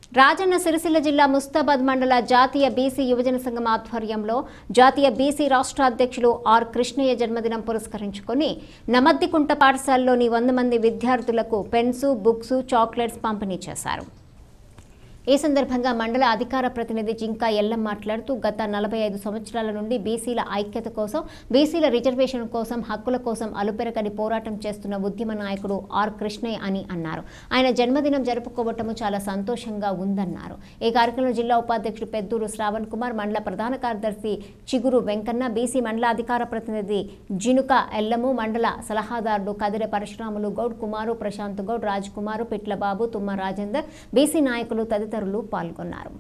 రాజన్న సిరిసిల్ల జిల్లా ముస్తాబాద్ మండల జాతీయ బీసీ యువజన సంఘం ఆధ్వర్యంలో జాతీయ బీసీ రాష్ట్ర అధ్యక్షులు ఆర్ కృష్ణయ్య జన్మదినం పురస్కరించుకొని నమద్దికుంట పాఠశాలలోని వంద మంది విద్యార్థులకు పెన్సు బుక్స్ చాక్లెట్స్ పంపిణీ చేశారు ఈ సందర్భంగా మండల అధికార ప్రతినిధి జింకా ఎల్లం మాట్లాడుతూ గత నలభై ఐదు సంవత్సరాల నుండి బీసీల ఐక్యత కోసం బీసీల రిజర్వేషన్ కోసం హక్కుల కోసం అలుపెరగని పోరాటం చేస్తున్న ఉద్యమ నాయకుడు ఆర్ కృష్ణయ్య అని అన్నారు ఆయన జన్మదినం జరుపుకోవటము చాలా సంతోషంగా ఉందన్నారు ఈ కార్యక్రమంలో జిల్లా ఉపాధ్యక్షుడు పెద్దూరు శ్రావణ్ కుమార్ మండల ప్రధాన కార్యదర్శి చిగురు వెంకన్న బీసీ మండల అధికార ప్రతినిధి జినుక ఎల్లము మండల సలహాదారుడు కదిరె పరశురాములు గౌడ్ కుమారు ప్రశాంత్ గౌడ్ రాజ్ కుమారు పిట్లబాబు తుమ్మ రాజేందర్ బీసీ నాయకులు తదితరులు పాల్గొన్నారు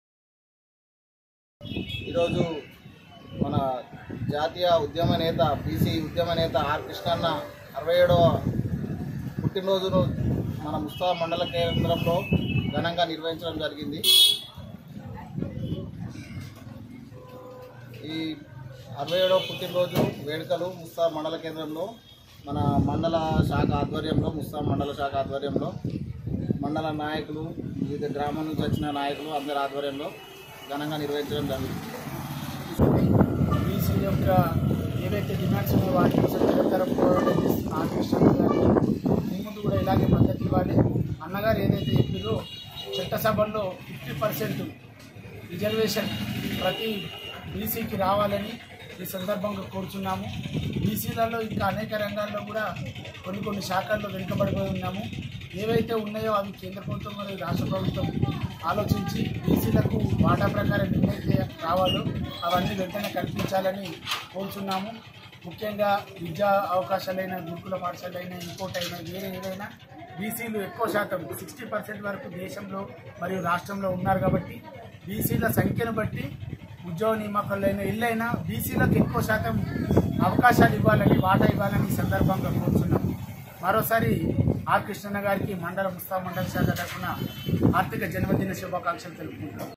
ఈరోజు మన జాతీయ ఉద్యమ నేత బీసీ ఉద్యమ నేత ఆర్ కృష్ణన్న అరవై ఏడవ పుట్టినరోజును మన ముస్తా మండల కేంద్రంలో ఘనంగా నిర్వహించడం జరిగింది ఈ అరవై ఏడవ పుట్టినరోజు వేడుకలు ముస్తా మండల కేంద్రంలో మన మండల శాఖ ఆధ్వర్యంలో ముస్తా మండల శాఖ ఆధ్వర్యంలో మండల నాయకులు వివిధ గ్రామం నుంచి వచ్చిన నాయకులు అందరి ఆధ్వర్యంలో ఘనంగా నిర్వహించడం జరిగింది బీసీ యొక్క ఏవైతే డిమాండ్స్ ఉన్నాయో వాటి కోసం నిరంతరం పోరాటం చేస్తున్న ఆకర్షణ గారికి మీ ముందు కూడా ఇలాగే మద్దతు ఇవ్వాలి అన్నగారు ఏదైతే చెప్పారో చట్టసభల్లో ఫిఫ్టీ పర్సెంట్ రిజర్వేషన్ ప్రతి బీసీకి రావాలని ఈ సందర్భంగా కోరుచున్నాము బీసీలలో ఇంకా అనేక రంగాల్లో కూడా కొన్ని కొన్ని శాఖల్లో వెనుకబడిపోయి ఉన్నాము ఏవైతే ఉన్నాయో అవి కేంద్ర ప్రభుత్వం మరియు రాష్ట్ర ప్రభుత్వం ఆలోచించి బీసీలకు వాటా ప్రకారం ఎన్నైతే రావాలో అవన్నీ వెంటనే కల్పించాలని కోరుచున్నాము ముఖ్యంగా విద్యా అవకాశాలైన గురుకుల పాఠశాలైన ఇంకోటైనా వేరే ఏదైనా బీసీలు ఎక్కువ శాతం సిక్స్టీ పర్సెంట్ వరకు దేశంలో మరియు రాష్ట్రంలో ఉన్నారు కాబట్టి బీసీల సంఖ్యను బట్టి ఉద్యోగ నియామకాలైనా ఇల్లైనా బీసీలకు ఎక్కువ శాతం అవకాశాలు ఇవ్వాలని వాటా ఇవ్వాలని ఈ సందర్భంగా కోరుతున్నాము మరోసారి ఆర్ కృష్ణన్న గారికి మండల ముస్తా మండల శాఖ తరఫున ఆర్థిక జన్మదిన శుభాకాంక్షలు తెలుపుకుంటున్నాం